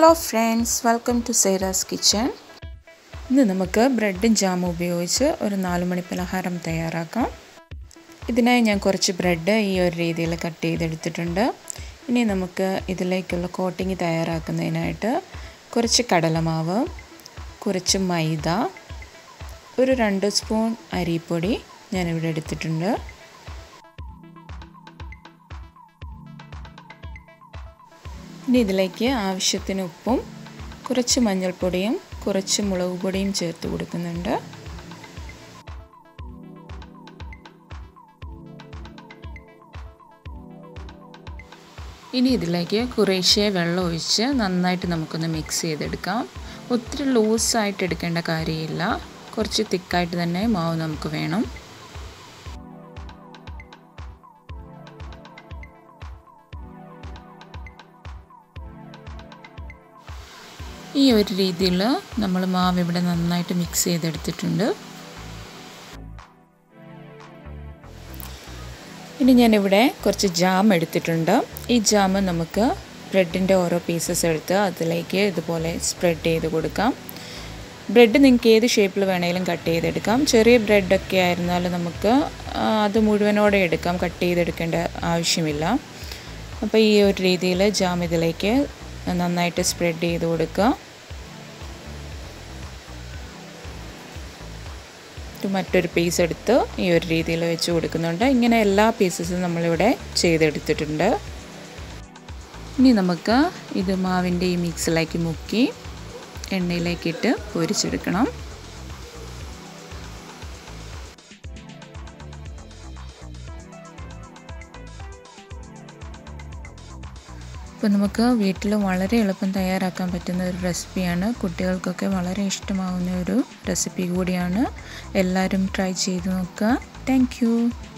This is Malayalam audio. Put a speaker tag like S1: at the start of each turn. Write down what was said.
S1: hello friends welcome to Saira's kitchen ഇന്ന് നമുക്ക് ബ്രെഡും ജാമും ഉപയോഗിച്ച് ഒരു നാല് മണി പലഹാരം തയ്യാറാക്കാം ഇതിനായി ഞാൻ കുറച്ച് ബ്രെഡ് ഈ ഒരു രീതിയിൽ കട്ട് ചെയ്തെടുത്തിട്ടുണ്ട് ഇനി നമുക്ക് ഇതിലേക്കുള്ള കോട്ടിങ് തയ്യാറാക്കുന്നതിനായിട്ട് കുറച്ച് കടലമാവ് കുറച്ച് മൈദ ഒരു രണ്ട് സ്പൂൺ അരിപ്പൊടി ഞാനിവിടെ എടുത്തിട്ടുണ്ട് ഇനി ഇതിലേക്ക് ആവശ്യത്തിന് ഉപ്പും കുറച്ച് മഞ്ഞൾപ്പൊടിയും കുറച്ച് മുളക് പൊടിയും ചേർത്ത് കൊടുക്കുന്നുണ്ട് ഇനി ഇതിലേക്ക് കുറേശ്ശെ വെള്ളം ഒഴിച്ച് നന്നായിട്ട് നമുക്കൊന്ന് മിക്സ് ചെയ്തെടുക്കാം ഒത്തിരി ലൂസായിട്ട് എടുക്കേണ്ട കാര്യമില്ല കുറച്ച് തിക്കായിട്ട് തന്നെ മാവ് നമുക്ക് വേണം ഈ ഒരു രീതിയിൽ നമ്മൾ മാവ് ഇവിടെ നന്നായിട്ട് മിക്സ് ചെയ്തെടുത്തിട്ടുണ്ട് ഇനി ഞാനിവിടെ കുറച്ച് ജാം എടുത്തിട്ടുണ്ട് ഈ ജാം നമുക്ക് ബ്രെഡിൻ്റെ ഓരോ പീസസ് എടുത്ത് അതിലേക്ക് ഇതുപോലെ സ്പ്രെഡ് ചെയ്ത് കൊടുക്കാം ബ്രെഡ് നിങ്ങൾക്ക് ഏത് ഷേപ്പിൽ വേണമെങ്കിലും കട്ട് ചെയ്തെടുക്കാം ചെറിയ ബ്രെഡൊക്കെ ആയിരുന്നാൽ നമുക്ക് അത് മുഴുവനോടെ എടുക്കാം കട്ട് ചെയ്തെടുക്കേണ്ട ആവശ്യമില്ല അപ്പോൾ ഈ ഒരു രീതിയിൽ ജാം ഇതിലേക്ക് നന്നായിട്ട് സ്പ്രെഡ് ചെയ്ത് കൊടുക്കുക മറ്റൊരു പീസ് എടുത്ത് ഈ ഒരു രീതിയിൽ വെച്ച് കൊടുക്കുന്നുണ്ട് ഇങ്ങനെ എല്ലാ പീസസും നമ്മളിവിടെ ചെയ്തെടുത്തിട്ടുണ്ട് ഇനി നമുക്ക് ഇത് മാവിൻ്റെ ഈ മിക്സിലേക്ക് മുക്കി എണ്ണയിലേക്കിട്ട് പൊരിച്ചെടുക്കണം അപ്പോൾ നമുക്ക് വീട്ടിൽ വളരെ എളുപ്പം തയ്യാറാക്കാൻ പറ്റുന്ന ഒരു റെസിപ്പിയാണ് കുട്ടികൾക്കൊക്കെ വളരെ ഇഷ്ടമാവുന്ന ഒരു റെസിപ്പി കൂടിയാണ് എല്ലാവരും ട്രൈ ചെയ്ത് നോക്കുക താങ്ക്